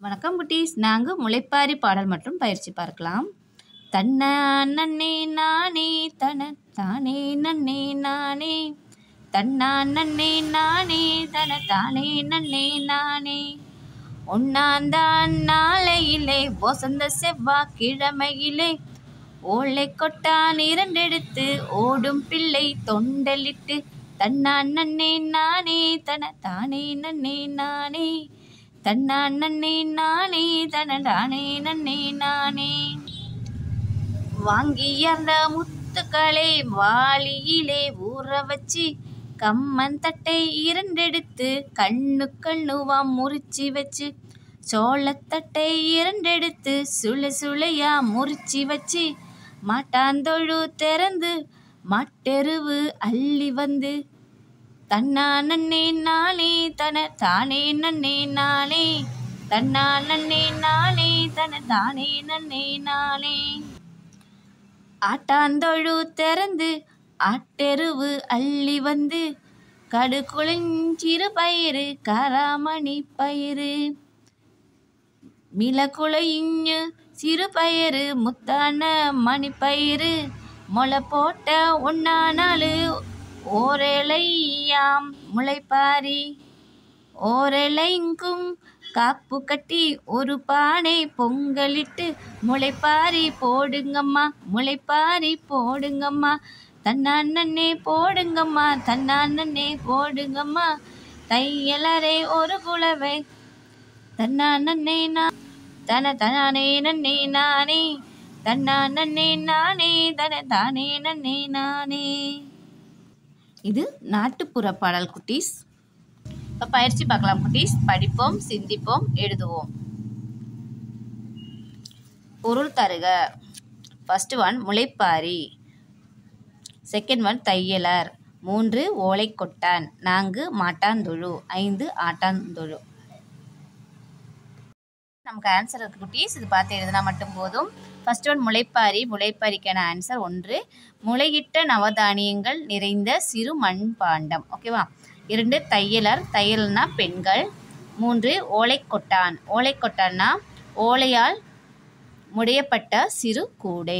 வணக்கம் குட்டீஸ் நாங்கள் முளைப்பாரி பாடல் மற்றும் பயிற்சி பார்க்கலாம் தன்ன நன்னே நானே தன தானே நன்னே நானே தன்னா நன்னே நானே தன தானே நன்னே நானே ஒன்னாந்தான் நாளையிலே வசந்த செவ்வாய்க்கிழமையிலே ஓலை கொட்டான் இரண்டெடுத்து ஓடும் பிள்ளை தொண்டலிட்டு தன்னா நன்னே நானே தன தானே நன்னே நானே தன்னா நன்னே நானே தன தானே நன்னே நானே வாங்கியந்த முத்துக்களை வாளியிலே ஊற வச்சு கம்மன் தட்டை இரண்டெடுத்து கண்ணு கண்ணுவாம் முறிச்சி வச்சு சோளத்தட்டை இரண்டெடுத்து சுளை சுளையா முறிச்சி வச்சு மாட்டாந்தொழு திறந்து மாட்டெருவு அள்ளி வந்து தன்னா நன்னே நானே தன தானே நன்னே நானே தன்னா நன்னே நானே தன தானே நன்னே நானே ஆட்டாந்தொழு திறந்து ஆட்டெருவு அள்ளி வந்து கடுகுளிஞ்சிறு பயிறு காராமணி பயிறு மிளகுளையிஞ்சு சிறு பயிறு முத்தான மணிப்பயிறு முளை போட்ட ஒன்னா நாள் ஓரேலையாம் முளைப்பாரி ஓரேலைங்கும் காப்பு கட்டி ஒரு பானை பொங்கலிட்டு முளைப்பாரி போடுங்கம்மா முளைப்பாரி போடுங்கம்மா தன்னானே போடுங்கம்மா தன்னானே போடுங்கம்மா தையலரை ஒரு குலவை தன்னானே நான் தன தனானே நன்னே நானே தன்னா நன்னே நானே தன தானே நன்னே நானே இது நாட்டுப்புற பாடல் குட்டீஸ் இப்போ பயிற்சி பார்க்கலாம் குட்டீஸ் படிப்போம் சிந்திப்போம் எழுதுவோம் பொருள் தருக ஃபர்ஸ்ட் ஒன் முளைப்பாரி செகண்ட் ஒன் தையலர் மூன்று ஓலைக்கொட்டான் நான்கு மாட்டாந்தொழு ஐந்து ஆட்டாந்தொழு நமக்கு ஆன்சர் இருக்கு குட்டீஸ் இது பார்த்து எழுதினா மட்டும் போதும் ஃபர்ஸ்ட் ஒன் முளைப்பாரி முளைப்பாரிக்கான ஆன்சர் ஒன்று முளையிட்ட நவதானியங்கள் நிறைந்த சிறு மண்பாண்டம் ஓகேவா இரண்டு தையலர் தையல்னா பெண்கள் மூன்று ஓலைக்கொட்டான் ஓலைக்கொட்டான்னா ஓலையால் முடையப்பட்ட சிறு கூடை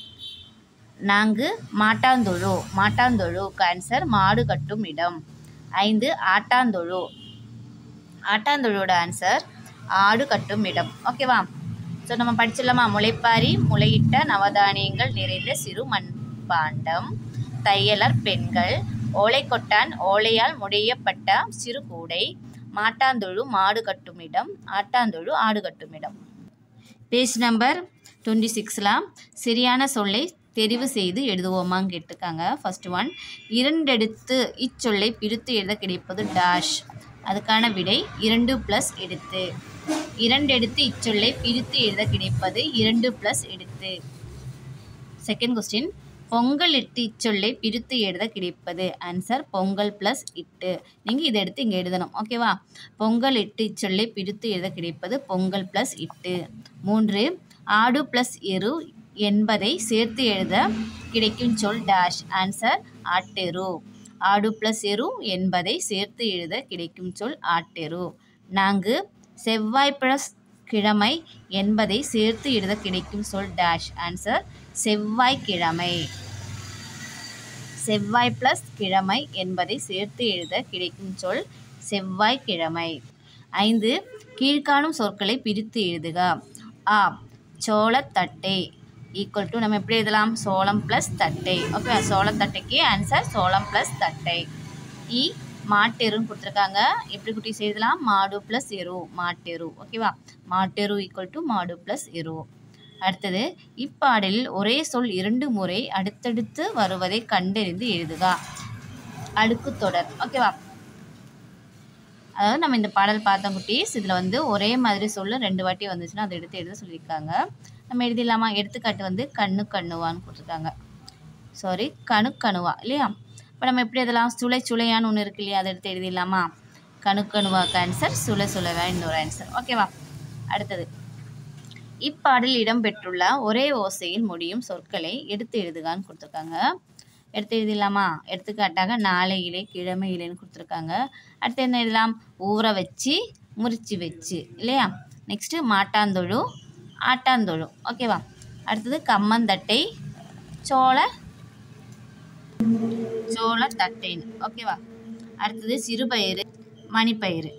நான்கு மாட்டாந்தொழு மாட்டாந்தொழு ஆன்சர் மாடு கட்டும் இடம் ஐந்து ஆட்டாந்தொழு ஆட்டாந்தொழுவோட ஆன்சர் ஆடு கட்டும் இடம் ஓகேவா ஸோ நம்ம படிச்சிடலாமா முளைப்பாரி முளையிட்ட நவதானியங்கள் நிறைந்த சிறு மண்பாண்டம் தையலர் பெண்கள் ஓலைக்கொட்டான் ஓலையால் முடையப்பட்ட சிறு கூடை மாட்டாந்தொழு மாடு கட்டும் இடம் ஆட்டாந்தொழு ஆடு கட்டும் இடம் பேஜ் நம்பர் டுவெண்ட்டி சிக்ஸில் சரியான சொல்லை தெரிவு செய்து எழுதுவோமான்னு கேட்டிருக்காங்க ஃபர்ஸ்ட் ஒன் இரண்டெடுத்து இச்சொல்லை பிரித்து எழுத கிடைப்பது டேஷ் அதுக்கான விடை இரண்டு ப்ளஸ் எடுத்து இரண்டு எடுத்து இச்சொல்லை பிரித்து எழுத கிடைப்பது இரண்டு ப்ளஸ் எடுத்து செகண்ட் கொஸ்டின் பொங்கல் இட்டு இச்சொல்லை பிரித்து எழுத கிடைப்பது ஆன்சர் பொங்கல் ப்ளஸ் இட்டு நீங்கள் இதை எடுத்து இங்கே எழுதணும் ஓகேவா பொங்கல் இட்டு இச்சொல்லை பிரித்து எழுத கிடைப்பது பொங்கல் ப்ளஸ் இட்டு மூன்று ஆடு ப்ளஸ் எரு என்பதை சேர்த்து எழுத கிடைக்கும் சொல் டேஷ் ஆன்சர் ஆட்டெரு ஆடு ப்ளஸ் எரு என்பதை சேர்த்து எழுத கிடைக்கும் சொல் ஆட்டெரு நான்கு செவ்வாய் ப்ளஸ் கிழமை என்பதை சேர்த்து எழுத கிடைக்கும் சொல் டேஷ் ஆன்சர் செவ்வாய்க்கிழமை செவ்வாய் ப்ளஸ் கிழமை என்பதை சேர்த்து எழுத கிடைக்கும் சொல் செவ்வாய்க்கிழமை ஐந்து கீழ்காணும் சொற்களை பிரித்து எழுதுக ஆ சோளத்தட்டை ஈக்குவல் டு நம்ம எப்படி எழுதலாம் சோளம் ப்ளஸ் தட்டை ஓகே சோளத்தட்டைக்கு ஆன்சர் சோளம் ப்ளஸ் தட்டை இ மாட்டெருன்னு கொடுத்துருக்காங்க எப்படி குட்டி எழுதலாம் மாடு ப்ளஸ் எரு மாட்டெரு ஓகேவா மாட்டெரு ஈக்குவல் டு மாடு ப்ளஸ் எரு அடுத்தது இப்பாடலில் ஒரே சொல் இரண்டு முறை அடுத்தடுத்து வருவதை கண்டறிந்து எழுதுக அடுக்கு தொடர் ஓகேவா அதாவது நம்ம இந்த பாடல் பார்த்தோம் குட்டீஸ் இதில் வந்து ஒரே மாதிரி சொல்ல ரெண்டு வாட்டி வந்துச்சுன்னா அதை எடுத்து எழுத சொல்லியிருக்காங்க நம்ம எழுதிடலாமா எடுத்துக்காட்டு வந்து கண்ணு கண்ணுவான்னு கொடுத்துருக்காங்க சாரி கணு கணுவா இல்லையா இப்போ நம்ம எப்படி எழுதலாம் சுளை சுளையான்னு ஒன்று இருக்கு இல்லையா அதை எடுத்து எழுதிடலாமா கணு கணுவாக்கு ஆன்சர் சுளை சுளைவா இன்னொரு ஆன்சர் ஓகேவா அடுத்தது இப்பாடலில் இடம்பெற்றுள்ள ஒரே ஓசையில் முடியும் சொற்களை எடுத்து எழுதுகான்னு கொடுத்துருக்காங்க எடுத்து எழுதிடலாமா எடுத்துக்காட்டாக நாளை இலை கிழமை இலைன்னு கொடுத்துருக்காங்க அடுத்து என்ன எழுதலாம் ஊற வச்சு முறிச்சு வச்சு இல்லையா நெக்ஸ்ட்டு மாட்டாந்தொழு ஆட்டாந்தொழு ஓகேவா அடுத்தது கம்மந்தட்டை சோள சோள தட்டைன்னு ஓகேவா அடுத்தது சிறுபயிறு மணிப்பயிறு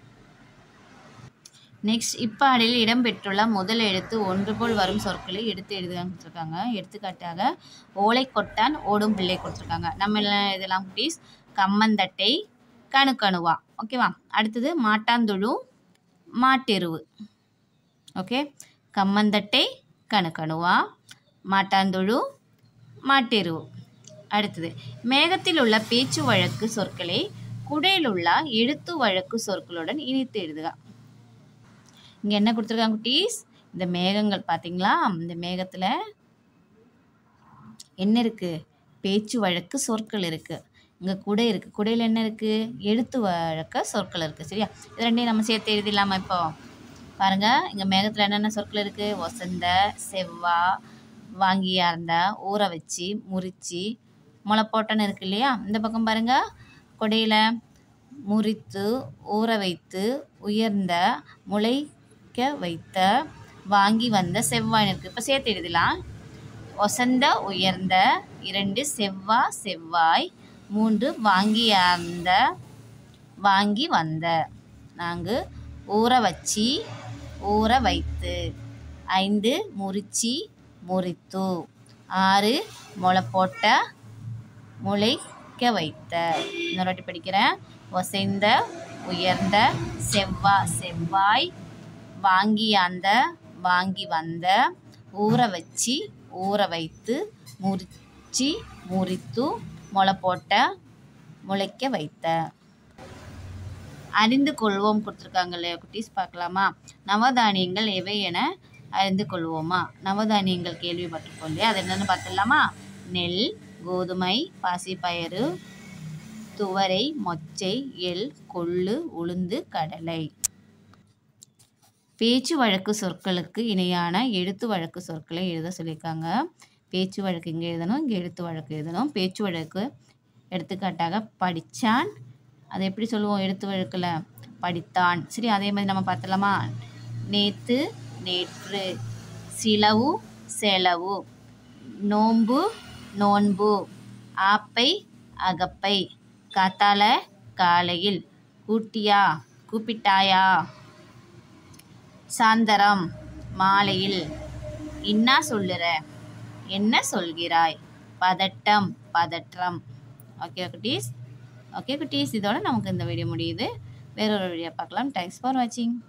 நெக்ஸ்ட் இப்பாடலில் இடம்பெற்றுள்ள முதல் எழுத்து ஒன்று போல் வரும் சொற்களை எடுத்து எழுதுக கொடுத்துருக்காங்க எடுத்துக்காட்டாக ஓலை கொட்டான் ஓடும் பிள்ளை கொடுத்துருக்காங்க நம்ம எல்லாம் இதெல்லாம் குட்டீஸ் கம்மந்தட்டை கணுக்கணுவா ஓகேவா அடுத்தது மாட்டாந்துழு மாட்டெருவு ஓகே கம்மந்தட்டை கணுக்கணுவா மாட்டாந்துழு மாட்டெருவு அடுத்தது மேகத்தில் உள்ள பேச்சு வழக்கு சொற்களை குடையில் உள்ள எழுத்து வழக்கு சொற்களுடன் இணைத்து எழுதுக இங்கே என்ன கொடுத்துருக்காங்க குட்டீஸ் இந்த மேகங்கள் பார்த்தீங்களா இந்த மேகத்தில் என்ன இருக்குது பேச்சு வழக்கு சொற்கள் இருக்குது இங்கே குடை இருக்குது குடையில் என்ன இருக்குது எழுத்து வழக்க சொற்கள் இருக்குது சரியா இது ரெண்டையும் நம்ம சேர்த்து எழுதிடலாமா இப்போ பாருங்கள் இங்கே மேகத்தில் என்னென்ன சொற்கள் இருக்குது ஒசந்த செவ்வா வாங்கியார்ந்த ஊற வச்சு முறிச்சு முளை போட்டன்னு இருக்கு இல்லையா இந்த பக்கம் பாருங்கள் கொடையில் முறித்து ஊற வைத்து உயர்ந்த முளைக்க வைத்த வாங்கி வந்த செவ்வாய்னு இருக்குது இப்போ சேர்த்து எழுதலாம் ஒசந்த உயர்ந்த இரண்டு செவ்வா செவ்வாய் மூன்று வாங்கியார்ந்த வாங்கி வந்த நான்கு ஊற வச்சு ஊற வைத்து ஐந்து முறிச்சி முறித்து ஆறு முளை போட்ட முளைக்க வைத்த இன்னொரு வாட்டி படிக்கிறேன் ஒசைந்த உயர்ந்த செவ்வா செவ்வாய் வாங்கியாந்த வாங்கி வந்த ஊற வச்சு ஊற வைத்து முறிச்சி முறித்து முளை போட்ட முளைக்க வைத்த அறிந்து கொள்வோம் கொடுத்துருக்காங்க இல்லையா குட்டீஸ் பார்க்கலாமா நவதானியங்கள் எவை என அறிந்து கொள்வோமா நவதானியங்கள் கேள்விப்பட்டிருக்கோம் இல்லையா அது என்னென்னு பார்த்துடலாமா நெல் கோதுமை பாசிப்பயறு துவரை மொச்சை எள் கொள்ளு உளுந்து கடலை பேச்சு வழக்கு சொற்களுக்கு இணையான எழுத்து வழக்கு சொற்களை எழுத சொல்லியிருக்காங்க பேச்சு வழக்கு இங்கே எழுதணும் இங்கே எழுத்து வழக்கு எழுதணும் பேச்சு வழக்கு எடுத்துக்காட்டாக படித்தான் அதை எப்படி சொல்லுவோம் எழுத்து வழக்கில் படித்தான் சரி அதே மாதிரி நம்ம பார்த்தலாமா நேத்து நேற்று சிலவு செலவு நோன்பு நோன்பு ஆப்பை அகப்பை காத்தால காலையில் கூட்டியா கூப்பிட்டாயா சாந்தரம் மாலையில் இன்னா சொல்லுற என்ன சொல்கிறாய் பதட்டம் பதற்றம் ஓகே குட்டீஸ் ஓகே குட்டீஸ் இதோட நமக்கு இந்த வீடியோ முடியுது வேறொரு வீடியோ பார்க்கலாம் தேங்க்ஸ் ஃபார் வாட்சிங்